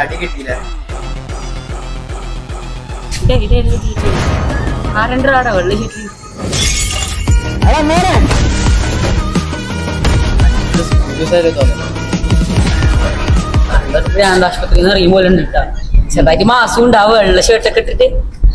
അടി കിട്ടിയില്ല ആരണ്ടാടാ വെള്ളി കിട്ടി ഞാൻ ആശുപത്രിയിൽ നിന്ന് ഇറങ്ങി പോലെ ഉണ്ട് കേട്ടോ ചെറുതായിട്ട് മാസം ഉണ്ടാവും വെള്ള ഷർട്ടൊക്കെ ഇട്ടിട്ട്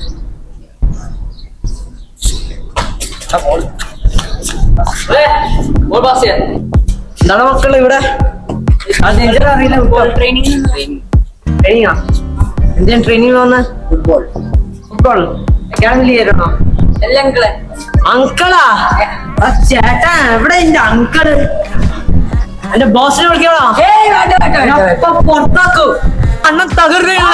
എന്താണ് മക്കൾ ഇവിടെ അറിയില്ല ട്രെയിനിങ് ട്രെയിനിങ്ങാ എന്തിനാ ട്രെയിനിങ് വന്ന ഫുട്ബോൾ ഫുട്ബോൾ അക്കാഡമിയിൽ ചേരണോ എല്ലാം അങ്കിളെ അങ്കളാ ആ ചേട്ടാ എവിടെ എന്റെ അങ്കിള് എന്റെ ബോസിനെ വിളിക്കണോ ഏയ് വേണ്ട വേണ്ട വേണ്ട, വേണ്ട ഇപ്പൊ പുറത്താക്കൂ അണ്ണൻ തകർന്നില്ല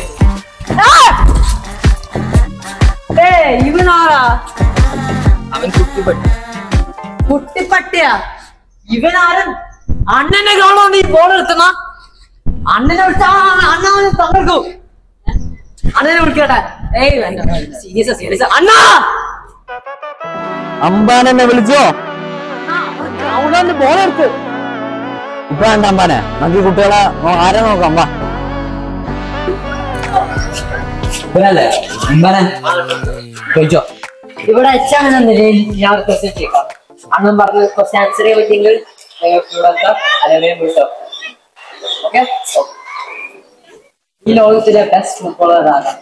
ഏ ഇവനാരാ അവൻ കുട്ടിപ്പെട്ടു കുട്ടിപ്പട്ടിയാ ഇവനാരൻ അണ്ണനെ കാണോ നീ ബോൾ എടുത്തുന്ന അണ്ണനെ വിളിച്ച അണ്ണ അവനെ തകർക്കൂ അണ്ണനെ വിളിക്കട്ടെ ഏയ് വേണ്ട സീരിയസ് സീരിയസ് അണ്ണാ അമ്പാനെന്നെ വിളിച്ചോ ഗ്രൗണ്ടിൽ ബോൾ എടുത്ത് ഇപ്പൊ വേണ്ട അമ്പാനെ നമുക്ക് കുട്ടികളെ നോ- ആരെ നോക്കാം വാ ഇവനല്ലേ അമ്പാനെ കഴിച്ചോ ഇവിടെ എച്ചാണ് നിലയിൽ ഞാൻ ക്വസ്റ്റ്യൻ ചെയ്യിക്കാം അണ്ണൻ പറഞ്ഞ ക്വസ്റ്റ്യൻ ആൻസർ ചെയ്യാൻ പറ്റിയെങ്കിൽ നിങ്ങൾക്ക് ഇവിടെ എത്താം അല്ലെങ്കിൽ വിട്ടോ ഓക്കെ ഈ ലോകത്തിലെ ബെസ്റ്റ് ഫുട്ബോളർ ആകാം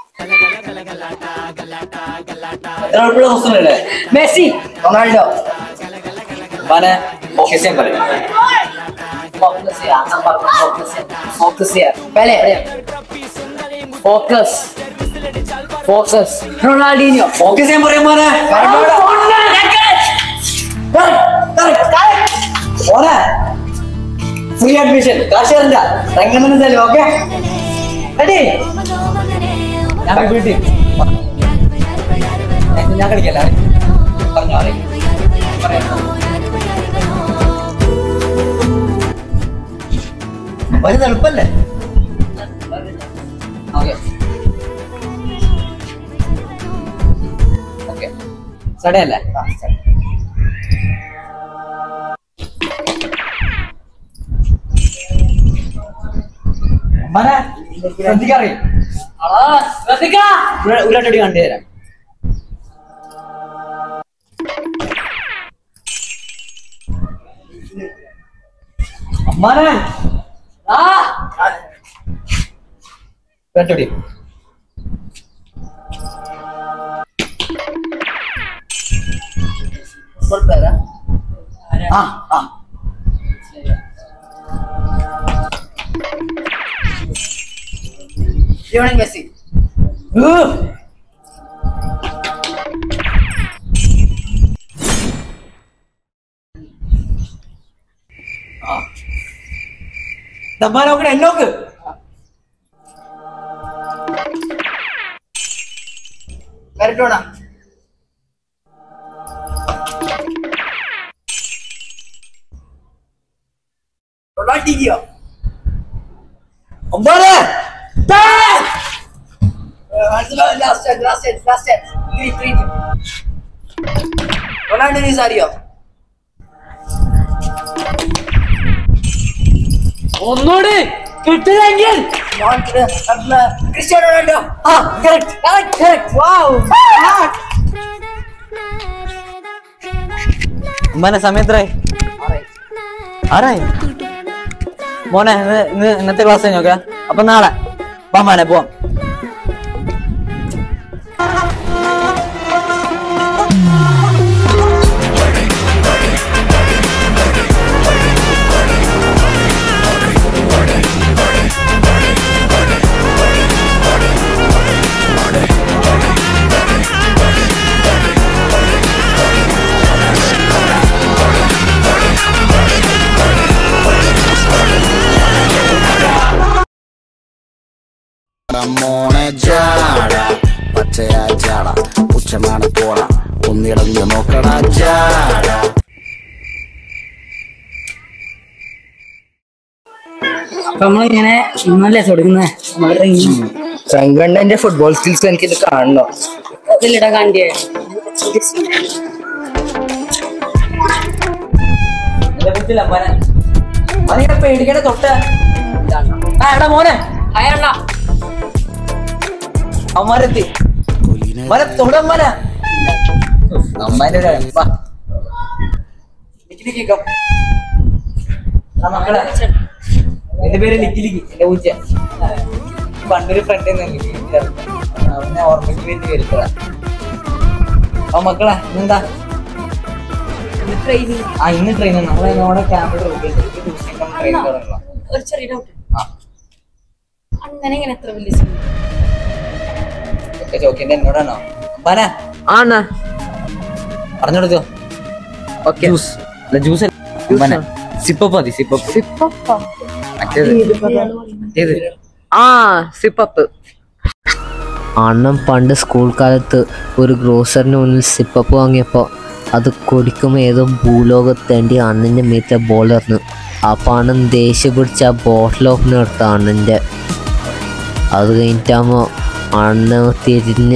എത്ര ഉൾപ്പെടെ ക്വസ്റ്റ്യൻ അല്ലേ മെസ്സി റൊണാൾഡോ അമ്പാനെ ഫോക്കസ് ചെയ്യാൻ പറയും ഫോക്കസ് ചെയ്യാം അണ്ണൻ പറഞ്ഞു ഫോക്കസ് ചെയ്യാം ഫോക്കസ് ചെയ്യാം Pele focus focus Ronaldinho focus ചെയ്യാൻ പറയും മോനെ മോനെ ഫ്രീ അഡ്മിഷൻ കാശ് തരണ്ട രംഗം തന്നെ ഓക്കെ റെഡി ഞാൻ വീട്ടിൽ ഞാൻ കളിക്കല്ല പറഞ്ഞോ അറിയാം ഒരു തണുപ്പല്ലേ ഓക്കെ ഓക്കെ സടയല്ലേ മനെ ശ്രദ്ധിക്കാറി ഉരുട്ടടി കണ്ടു തരാം അമ്മാനെ ഉരുട്ടടി ആ ആ ലിയോണൽ മെസ്സി ഊ. ആ. ദമ്മാ നോക്കണേ എന്നോക്ക് കരട്ടോണ റൊണാൾഡീനിയോ ഒമ്പത് last last last three three Ronaldo നിസാരിയോ ഒന്നുകൂടി കിട്ടില്ലെങ്കിൽ ക്രിസ്ത്യാനോ റൊണാൾഡോ ആ കറക്റ്റ് കറക്റ്റ് കറക്റ്റ് വാവ് അമ്മാനെ സമയത്രേ ആരായി മോനെ ഇന്ന് ഇന്ന് ഇന്നത്തെ ക്ലാസ് കഴിഞ്ഞ് നോക്കാം അപ്പൊ നാളെ പോമാനെ പോവാം മോണെ ജാട പച്ചയാ ജാട ഉച്ചമാണ് പോണ ഒന്നിടഞ്ഞു നോക്കണ ജാട അപ്പൊ നമ്മളിങ്ങനെ ഇന്നല്ലേ തുടങ്ങുന്നത് നമ്മളുടെ സംഘടനന്റെ ഫുട്ബോൾ സ്കിൽസ് എനിക്ക് ഇത് കാണണോ അതിലിടാൻ കാണ്ടിയേ ഇതിനെ കുറിച്ചില്ല അമ്മാനെ മോനെ പേടിക്കണ തൊട്ട ആ എടാ മോനെ അയാള അമ്മാരെത്തി മര തൊടമ്മന അമ്മാന്റെ ഒരു വാ. ലിക്കി ലിക്കി കം. ആ മക്കളെ എന്റെ പേര് ലിക്കി ലിക്കി എന്റെ പൂച്ച പണ്ടൊരു ഫ്രണ്ട് അവനെ ഓർമ്മയ്ക്ക് വേണ്ടി വരുത്തതാ ആ മക്കളെ ഇന്നെന്താ ട്രെയിനിങ് ആ ഇന്ന് ട്രെയിൻ നമ്മളെ നമ്മുടെ ക്യാമ്പിൽ ദിവസം ട്രെയിൻ തുടങ്ങണം ഒരു ചെറിയ ഡൗട്ട് ആ അങ്ങനെ ഇങ്ങനെ എത്ര വലിയ സിനിമ ഒക്കെ ചോക്കിന്റെ എന്നോടാണോ പന ആണ് പറഞ്ഞു കൊടുത്തോ ഓക്കെ ജ്യൂസ് അല്ല ജ്യൂസ് അല്ല സിപ്പപ്പ് മതി സിപ്പപ്പ് മറ്റേത് മറ്റേത് ആ സിപ്പപ്പ് അണ്ണൻ പണ്ട് സ്കൂൾ കാലത്ത് ഒരു ഗ്രോസറിന് മുന്നിൽ സിപ്പപ്പ് വാങ്ങിയപ്പോൾ അത് കുടിക്കുമ്പോൾ ഏതോ ഭൂലോകത്തേണ്ടി അണ്ണൻ്റെ മീത്തെ ബോൾ എറിഞ്ഞു അപ്പോൾ അണ്ണൻ ദേഷ്യം പിടിച്ച ആ ബോട്ടിൽ ഓപ്പൺ എടുത്ത അണ്ണൻ്റെ അത് കഴിഞ്ഞിട്ടാകുമ്പോൾ അണ്ണ തിരിഞ്ഞ്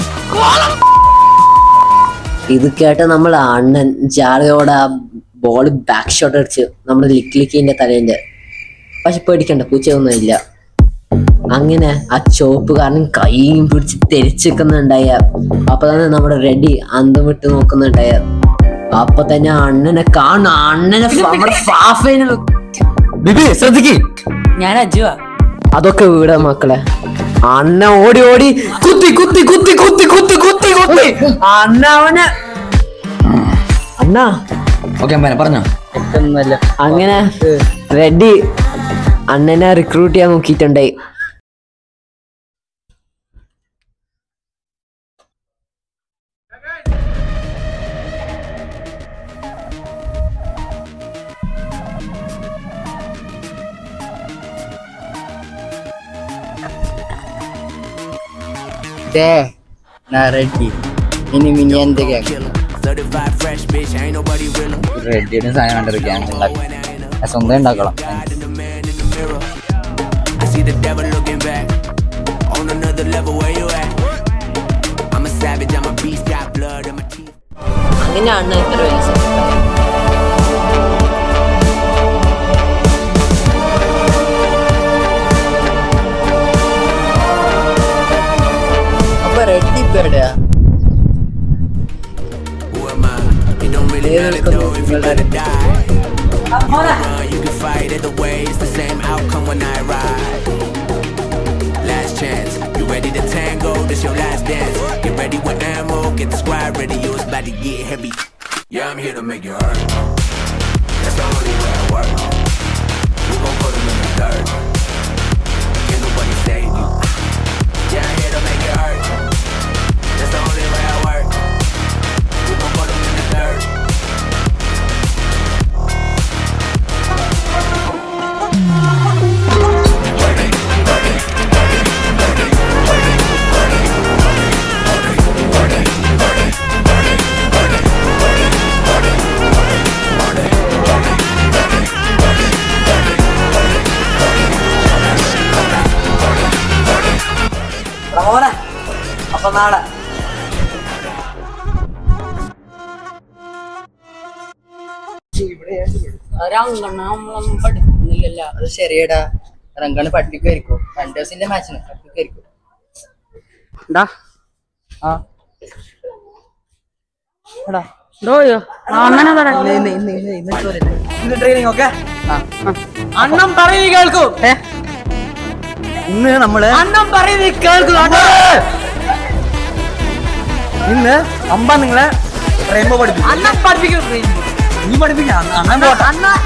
ഇത് കേട്ട് നമ്മൾ അണ്ണൻ ജാളയോടെ ആ ബോൾ ബാക്ക് ഷോട്ട് അടിച്ച് നമ്മുടെ ലിക്ക് ലിക്കിൻ്റെ തലേൻ്റെ പക്ഷെ പേടിക്കണ്ട പൂച്ചയൊന്നുമില്ല അങ്ങനെ ആ ചോപ്പുകാരൻ കൈയും പിടിച്ച് തെരിച്ച് നിൽക്കുന്നുണ്ടായ അപ്പൊ തന്നെ നമ്മുടെ റെഡി അന്തം വിട്ട് നോക്കുന്നുണ്ടായ അപ്പൊ തന്നെ അണ്ണനെ കാണും അണ്ണനെ ഫ- നമ്മുടെ ഫാഫേനെ നോക്ക്. ബിബി ശ്രദ്ധിക്ക് ഞാൻ അജുവാ അതൊക്കെ വീട മക്കളെ അണ്ണ ഓടി ഓടി കുത്തി കുത്തി കുത്തി കുത്തി കുത്തി കുത്തി കുത്തി അണ്ണ അവനെ അണ്ണ ഓക്കെ അമ്മ പറഞ്ഞോ അങ്ങനെ റെഡി അണ്ണനെ റിക്രൂട്ട് ചെയ്യാൻ നോക്കിയിട്ടുണ്ടായി ദേ ഞാൻ റെഡി ഇനി മിനി എന്ത് കേൾക്കും Certified fresh bitch, ain't nobody realer. റെഡിയുടെ സാധനം കണ്ടൊരു ഗ്യാങ് ഉണ്ടാക്കി ഞാൻ സ്വന്തം ഉണ്ടാക്കണം The man in the mirror. I see the devil looking back. On another level, where you at? I'm a savage, I'm a beast, got blood in my teeth. അങ്ങനെ അണ്ണ ഇത്ര വലിയ സിനിമ അപ്പൊ റെഡി ഇപ്പൊ എവിടെയാ Who am I? It don't really matter though if you let it die. Run, you can fight either way, it's the same outcome when I ride. Last chance, you ready to tango? This your last dance. Get ready with ammo, get the squad ready, yo, it's about to get heavy. Yeah, I'm here to make you hurt. That's the only way I work. We gon' put 'em in the dirt. Can't nobody save you. Yeah, I'm here to make you hurt. That's the only way I work. We gon' put 'em in the dirt. മോനെ അപ്പൊ നാളെ ഒരാളൊന്നും പഠിക്കുന്നില്ലല്ലോ അത് ശരിയടാ റങ്കാണ് പഠിപ്പിക്കുമായിരിക്കും രണ്ടേഴ്സിന്റെ മാച്ചിന് പഠിപ്പിക്കുമായിരിക്കും ആ എടാ ഇന്ന് ഇന്ന് ഇന്ന് ഇന്ന് ചോദിച്ചു ഇന്ന് ട്രെയിനിങ് ഓക്കെ അണ്ണം പറയുന്നത് കേൾക്കൂ ഇന്ന് നമ്മള് അണ്ണം പറയുന്നത് കേൾക്കൂ ഇന്ന് അമ്പ നിങ്ങളെ റെയിൻബോ പഠിപ്പിക്കും അണ്ണം പഠിപ്പിക്കും നീ പഠിപ്പിക്കാം അണ്ണൻ പോട്ടെ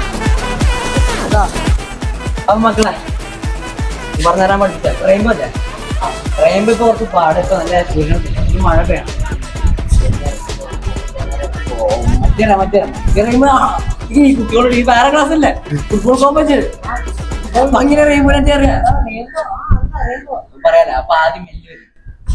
അപ്പൊ മക്കളെ നീ പറഞ്ഞുതരാൻ പഠിച്ച റെയിൻബോ അല്ലേ റെയിൻബോ ഇപ്പൊ കുറച്ച് പാടൊക്കെ നല്ല വീഴുന്നുണ്ട്. ഈ മഴ പെയ്യണം ഓ, മറ്റേടാ മറ്റേ റെയിൻബോ ഈ കുട്ടികളോട് ഈ വേറെ ക്ലാസ് അല്ലേ ഫുട്ബോൾ കോമ്പറ്റ് അങ്ങനെ റെയിൻബോ പറയാലേ അപ്പൊ ആദ്യം മെല്ലെ വരും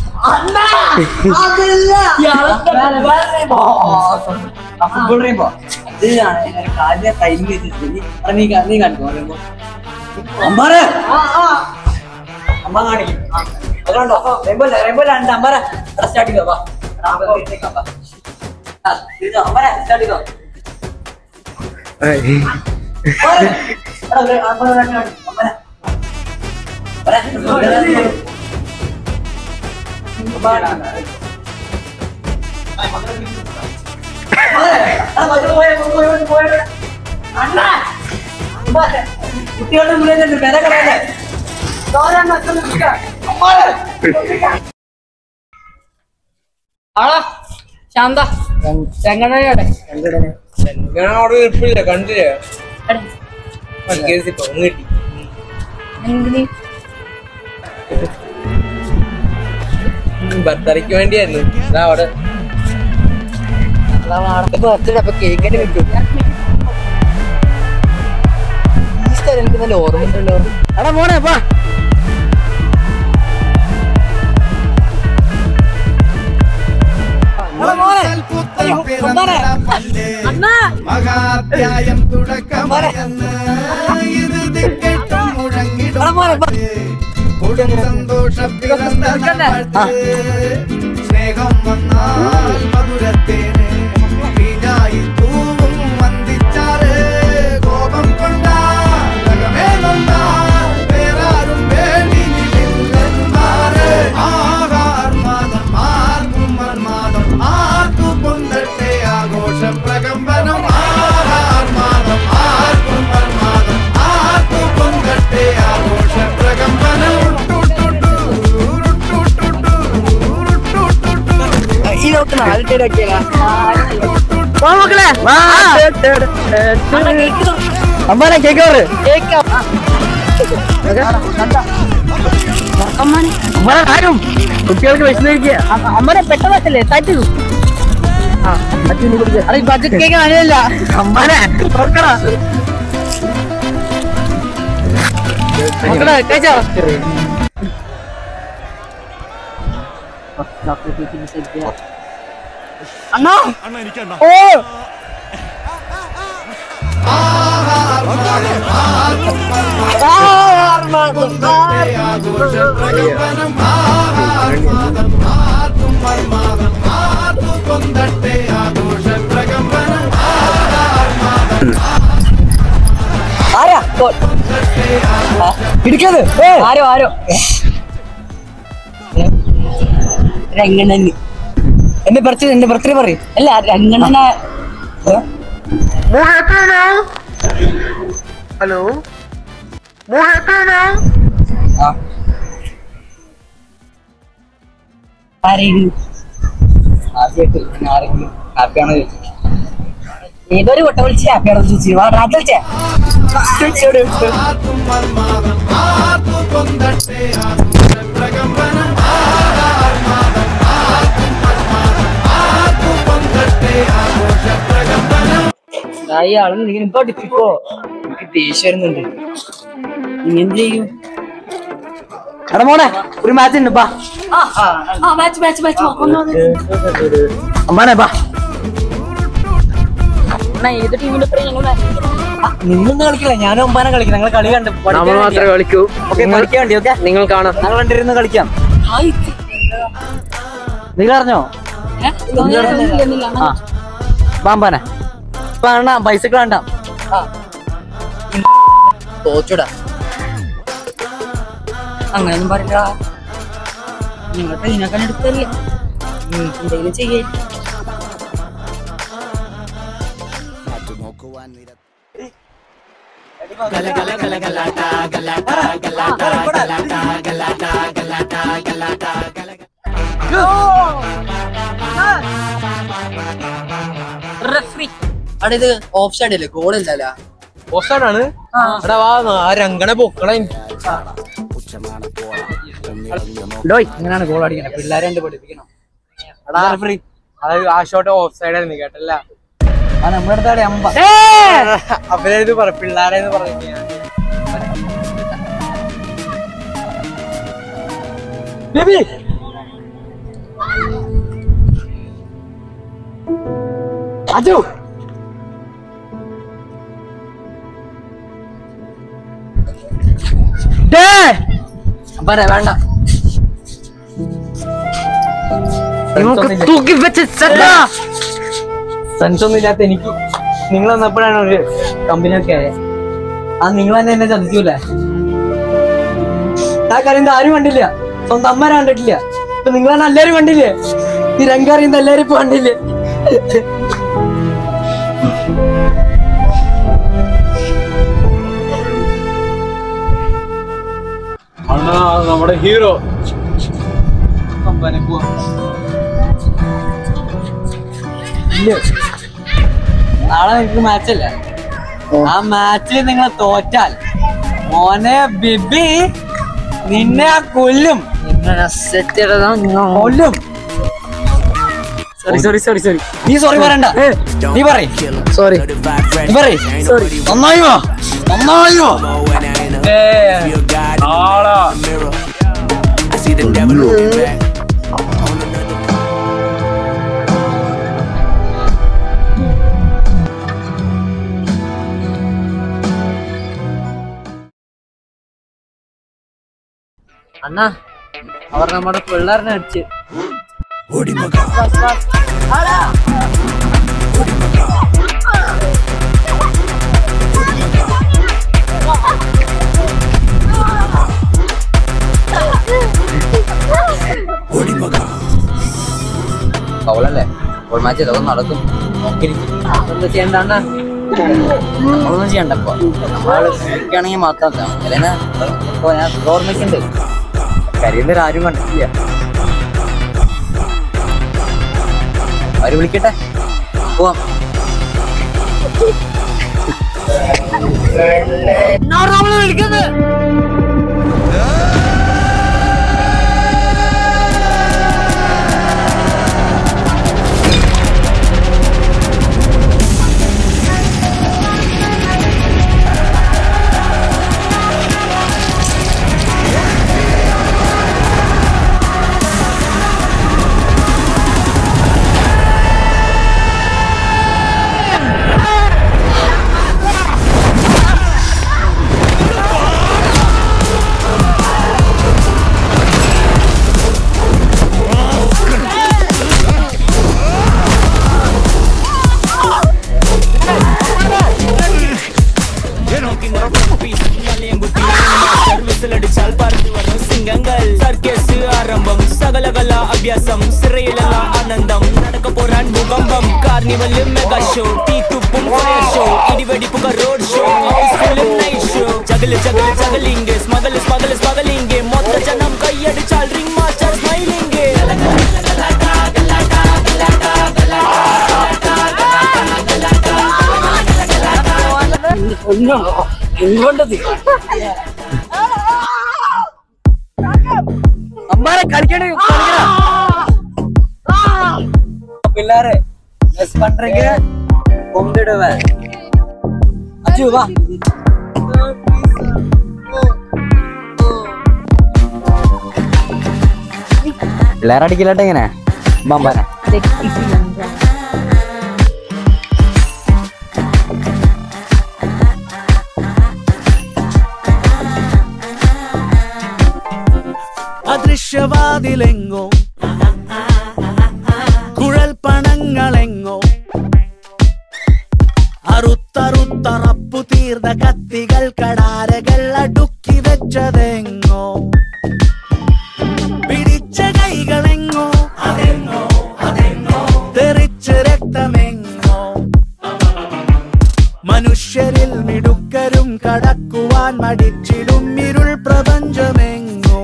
ഫുട്ബോൾ റെയിൻബോ അത് കാലിന്റെ ടൈം വെച്ചിട്ട് നീ അത് നീ കാ- നീ കാണിക്കോ റെയിൻബോ അമ്പാറ് അമ്മ കാണിക്കും ആ. അത് കണ്ടോ റെയിൻബോ അല്ലേ റെയിൻബോ രണ്ട് അമ്പാറ സ്റ്റാർട്ട് ചെയ്തോ വാ അമ്പാറ സ്റ്റാർട്ട് ചെയ്തോ അമ്പാറ. എടാ, ഒരു അമ്പാറ കാണിക്ക്, കാണിക്ക്. അമ്പാറ. അമ്പാറ. കുട്ടികളുടെ മുന്നിൽ വില കളയല്ലേ ആളാ ശാന്ത ചെങ്ങണയുടെ ഞാൻ അവിടെ ഇരിപ്പില്ല കണ്ടില്ലേ കേസ് ഇപ്പൊ ഒന്ന് കിട്ടി എന്തിന് ബർത്തറയ്ക്ക് വേണ്ടിയായിരുന്നു ഇതാ അവിടെ ബർത്ത്ഡേ അപ്പൊ കേക്കിന്റെ കിട്ടും ഈ സ്ഥലം എനിക്ക് നല്ല ഓർമ്മയുണ്ടല്ലോ എടാ മോനെ വാ മഹാധ്യായം തുടക്കമായെന്ന് ഇത് ദിക്കെട്ടും മുഴങ്ങിടും കൊടും സന്തോഷം പിറന്ന നമ്മൾക്ക് സ്നേഹം വന്നാൽ മധുരത്തേന് വീഞ്ഞായി തൂവും വന്ദിച്ചാല് കോപം കൊണ്ടാകമേ നന്നാൽ വേറാരും വേണ്ടി നിന്നെന്മാര് ആഹാർമാദം ആർക്കും മർമാദം ആർക്കു പൊന്തട്ടെ ആഘോഷ പ്രകമ്പനം ആഹാർമാദം ആർക്കും മർമാദം ആർക്കു പൊന്തട്ടെ ആഘോഷ പ്രകമ്പനം ഈ നോട്ട് നാല് അമ്മാനെ കേക്കോറ് അമ്മാനെ ആരും കുട്ടികൾക്ക് വിശന്നിരിക്കുക അമ്മനെ പെട്ടെന്നല്ലേ തട്ടു അത് ബജറ്റ് കേക്ക് അങ്ങനെയല്ല അമ്മാനെ തുറക്കടാ മക്കളെ കഴിച്ചോ അണ്ണാ ഓ ആഘോഷ പ്രകമ്പനം ആഹാർമാദം ആർക്കും മർമാദം ആർക്കു പൊന്തട്ടെ ആഘോഷ പ്രകമ്പനം ആരാ പിടിക്കത് ആരോ ആരോ രംഗണ്ണന് എന്റെ ബർത്ത്ഡേ എന്റെ ബർത്ത്ഡേ പറയും അല്ല രംഗണ്ണന ഹലോ ആരെയും ആദ്യമായിട്ട് ഞാൻ ആരെങ്കിലും ഹാപ്പിയാണോ ചോദിച്ചു ഏതൊരു കൊട്ട വിളിച്ച് ഹാപ്പിയാണോ ചോദിച്ചു വാ രാത്രി വിളിച്ചേ ആർക്കും മർമാദം ആർക്കു പൊന്തട്ടെ ആഘോഷ പ്രകമ്പനം ആഹാർമാദം ആർക്കും മർമാദം ആർക്കു പൊന്തട്ടെ ആഘോഷ പ്രകമ്പനം ഈ ആളും നീ ഇപ്പൊ അടുപ്പിക്കോ എനിക്ക് ദേഷ്യം വരുന്നുണ്ട് നീ എന്ത് ചെയ്യും എടാ മോനെ ഒരു മാച്ച് ഉണ്ട് ബാ ആ മാച്ച് മാച്ച് മാച്ച് അമ്മാനെ ബാ ഏത് ടീമിന്റെ ഞങ്ങൾ നിന്നൊന്നും കളിക്കില്ല ഞാനും ഒമ്പാനെ കളിക്കും ഞങ്ങൾ കളി കണ്ട് നമ്മൾ മാത്രമേ കളിക്കൂ ഓക്കെ പഠിക്കാൻ വേണ്ടി ഓക്കെ നിങ്ങൾ കാണാം ഞങ്ങൾ രണ്ടിരുന്ന് കളിക്കാം നിങ്ങൾ അറിഞ്ഞോ ആ പാമ്പാനെ വേണ്ട പൈസക്ക് വേണ്ട തോച്ചുടാ അങ്ങനെയൊന്നും പറയില്ല നിങ്ങൾ ഇതിനൊക്കെ എടുത്തല്ലേ എന്തെങ്കിലും ചെയ്യേ റെഫറി അവിടെ ഇത് ഓഫ് സൈഡ് അല്ലേ ഗോൾ ഇല്ലല്ലോ ഓഫ് സൈഡ് ആണ് എടാ വാ ആ രംഗണ പൊക്കള ഡോയ് ഇങ്ങനെയാണ് ഗോൾ അടിക്കണേ പിള്ളേരെ കണ്ട് പഠിപ്പിക്കണം എടാ അത് ആ ഷോട്ട് ഓഫ് സൈഡ് ആയിരുന്നു കേട്ടല്ല ആ നമ്മുടെ അടുത്താടെ അമ്പ അവരത് പറ പിള്ളേരെന്ന് പറഞ്ഞു അജു പറ വേണ്ട തൂക്കി വെച്ച് സെൻസ് ഒന്നും ഇല്ലാത്ത എനിക്ക് നിങ്ങൾ വന്നപ്പോഴാണ് ഒരു കമ്പനി ഒക്കെ ആയത് ആ നിങ്ങൾ തന്നെ എന്നെ ചതിക്കൂലേ ആ കറിയുന്നത് ആരും കണ്ടില്ല സ്വന്തം അമ്മ കണ്ടിട്ടില്ല ഇപ്പൊ നിങ്ങളാണ് എല്ലാരും കണ്ടില്ലേ ഈ രംഗ അറിയുന്ന എല്ലാരും ഇപ്പൊ കണ്ടില്ലേ അണ്ണാ നമ്മുടെ ഹീറോ നാളെ നിങ്ങൾക്ക് മാച്ചല്ല ആ മാച്ചിൽ നിങ്ങൾ തോറ്റാൽ മോനെ ബിബി നിന്നെ ആ കൊല്ലും കൊല്ലും സോറി സോറി സോറി സോറി നീ സോറി പറയണ്ട നീ പറയ് സോറി നീ പറയ് നന്നായി വാ നന്നായി വാ when I ain't up. Feel God in the mirror. I see the devil looking back. അണ്ണാ അവർ നമ്മുടെ പിള്ളേറിനെ അടിച്ച് അവളല്ലേ അപ്പോൾ മാച്ച് ഇതൊക്കെ നടക്കും നോക്കിയിരിക്കും എന്താ ചെയ്യണ്ട അണ്ണാ നമ്മളൊന്നും ചെയ്യണ്ട ഇപ്പൊ നമ്മള് ശ്രമിക്കുകയാണെങ്കിൽ മാത്രം അല്ലേനാ ഇപ്പൊ ഞാൻ ഓർമ്മിക്കുന്നുണ്ട് കരിയുന്നവർ ആരും കണ്ടിട്ടില്ല അവര് വിളിക്കട്ടെ പോവാം സർവീസിലടിച്ചാൽ പറന്നു വരും സിംഗങ്ങൾ സർക്കസ് ആരംഭം സകലകല അഭ്യാസം സിറയിലല്ല ആനന്ദം നടക്ക പോരാൻ ഭൂകമ്പം കാർണിവല് മെഗാ ഷോ തീത്തുപ്പും ഫയർ ഷോ ഇടിവെടിപ്പുക റോഡ് ഷോ ഹൗസ്ഫുള്ളും night show juggle juggle juggling smuggle smuggle smuggling മൊത്ത ജനം കൈയടിച്ചാൽ റിംഗ് മാസ്റ്റർ സ്മൈലിംഗ് അമ്മാരെ കളിക്കണേ പിള്ളേരെ മിസ് പண்றீங்க കൊണ്ടിടുവേன் അച്ചു വാ പിള്ളേരെ അടിക്കില്ലാട്ടെ ഇങ്ങനെ ബമ്പാനെ അദൃശ്യവാതിലെങ്ങോ കുഴൽ പണങ്ങളെങ്ങോ അറുത്തറുത്തറപ്പു തീർന്ന കത്തികൾ കടാരകൾ അടുക്കി വെച്ചതെങ്ങോ പിടിച്ച കൈകളെങ്ങോ അതെങ്ങോ അതെങ്ങോ തെറിച്ച രക്തമെങ്ങോ മനുഷ്യരിൽ മിടുക്കരും കടക്കുവാൻ മടിച്ചിടും ഇരുൾ പ്രപഞ്ചമെങ്ങോ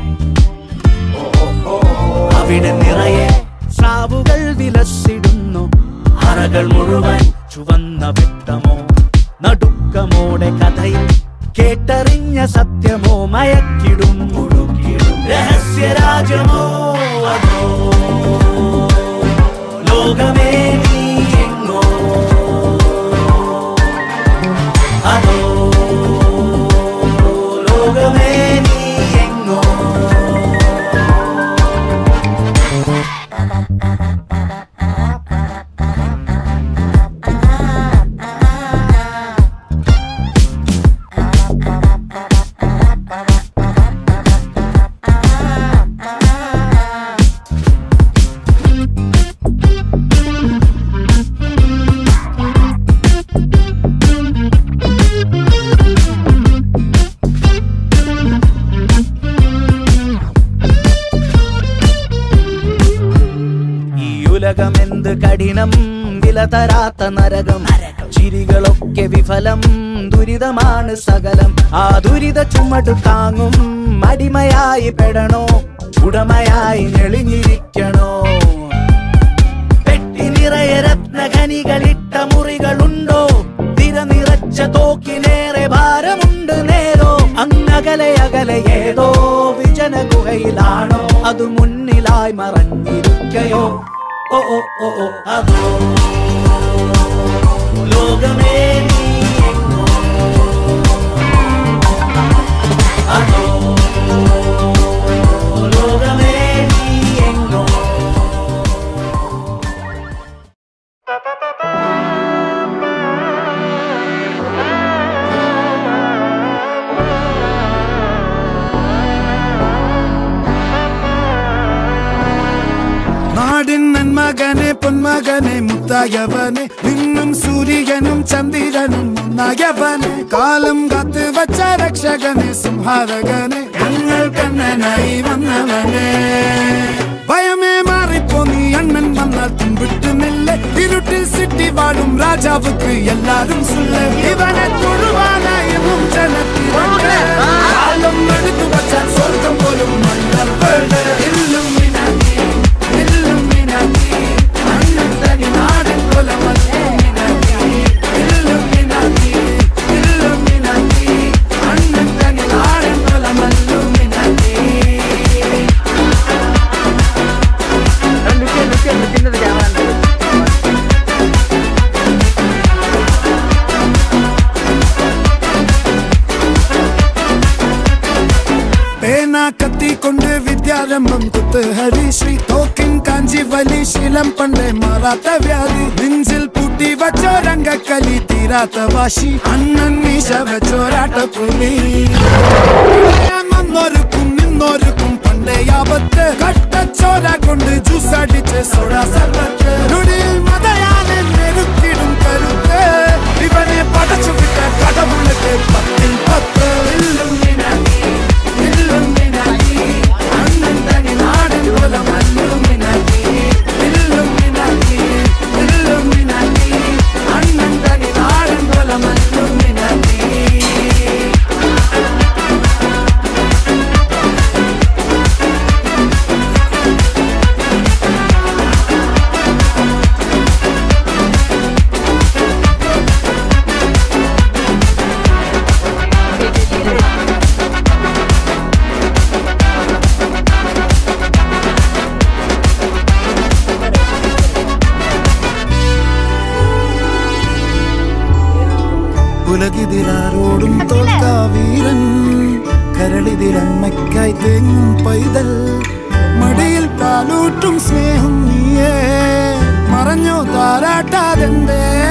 അവിടെ നിറയെ സ്രാവുകൾ വിലസിടുന്നു അറകൾ മുഴുവൻ ചുവന്ന വെട്ടമോ നടുക്കമോടെ കഥയിൽ കേട്ടറിഞ്ഞ സത്യമോ മയക്കിടും മുഴുകിടും രഹസ്യരാജമോ അതോ ലോകമേ നീ എങ്ങോ അതോ ലോകമേ നീ എങ്ങോ കഠിനം വില തരാത്ത നരകം ചിരികളൊക്കെ വിഫലം ദുരിതമാണ് സകലം ആ ദുരിത ചുമട് താങ്ങും അടിമയായി പെടണോ ഉടമയായി ഞെളിഞ്ഞിരിക്കണോ പെട്ടി നിറയെ രത്നഖനികളിട്ട മുറികളുണ്ടോ തിര നിറച്ച തോക്കിനേറെ ഭാരമുണ്ട് നേരോ അങ്ങകലെ അകലെ ഏതോ വിജന ഗുഹയിലാണോ അത് മുന്നിലായി മറഞ്ഞിരിക്കയോ ഓ ഓ ഓ ഓ അതോ ലോകമേ നീ എങ്ങോ അതോ ലോകമേ നീ എങ്ങോ നാടിൻ നന്മകനെ പൊന്മകനെ മുത്തായവനെ നിന്നും സൂര്യനും ചന്ദ്രനും ഒന്നായവനെ കാലം കാത്ത് വച്ച രക്ഷകനെ സംഹാരകനെ ഞങ്ങൾ കണ്ണനായി വന്നവനെ ഭയമേ മാറിപ്പോ നീ അണ്ണൻ വന്നാൽ തുമ്പിട്ടുമില്ല ഇരുട്ടിൽ സിറ്റി വാഴും രാജാവുക്ക് എല്ലാരും സുല്ല ഇവനെ തൊഴുവാനായും ജനത്തിരണ്ട് കാലം എടുത്തു വച്ചാൽ സ്വർഗം പോലും മണ്ണർ Illuminati, Illuminati, അണ്ണൻ തനി നാടൻ കൊലമല്ലുമിനാറ്റി. Illuminati, Illuminati, അണ്ണൻ തനി നാടൻ കൊലമല്ലുമിനാറ്റി. പേന കത്തിക്കൊണ്ട് വിദ്യാരംഭം കുത്ത് ഹരിശ്രീ തോക്കിൻ കാഞ്ചി വലി ശീലം പണ്ടേ മാറാത്ത വ്യാധി നെഞ്ചിൽ പൂട്ടി വച്ചോരംഗക്കലി തീരാത്ത വാശി അണ്ണൻ മീശ വെച്ചോരാട്ട പുലി വന്നോർക്കും നിന്നോർക്കും പണ്ടേ ആപത്ത് കട്ടച്ചോര കൊണ്ട് ജ്യൂസ് അടിച്ച് സോഡ സർവത്ത് നൊടിയിൽ മതയാനെ നെരുക്കിടും കരുത്ത് ഇവനെ പടച്ചു വിട്ട കടവുള്ളത് പത്തിൽ പത്ത് ഇല്ലുമിനാറ്റി ഇല്ലുമിനാറ്റി അണ്ണൻ തനി നാടൻ കുലം അല്ലുമിനാറ്റി ഇല്ലുമിനാറ്റി ഇല്ലുമിനാറ്റി അണ്ണൻ തനി നാടൻ കുലം അല്ലുമിനാറ്റി ഉലകിതിരാരോടും തോൽക്കാ വീരൻ കരളിതിരമ്മയ്ക്കായി തേങ്ങും പൈതൽ മടിയിൽ പാലൂട്ടും സ്നേഹം നീയേ മറഞ്ഞോ താരാട്ടാതെന്തേ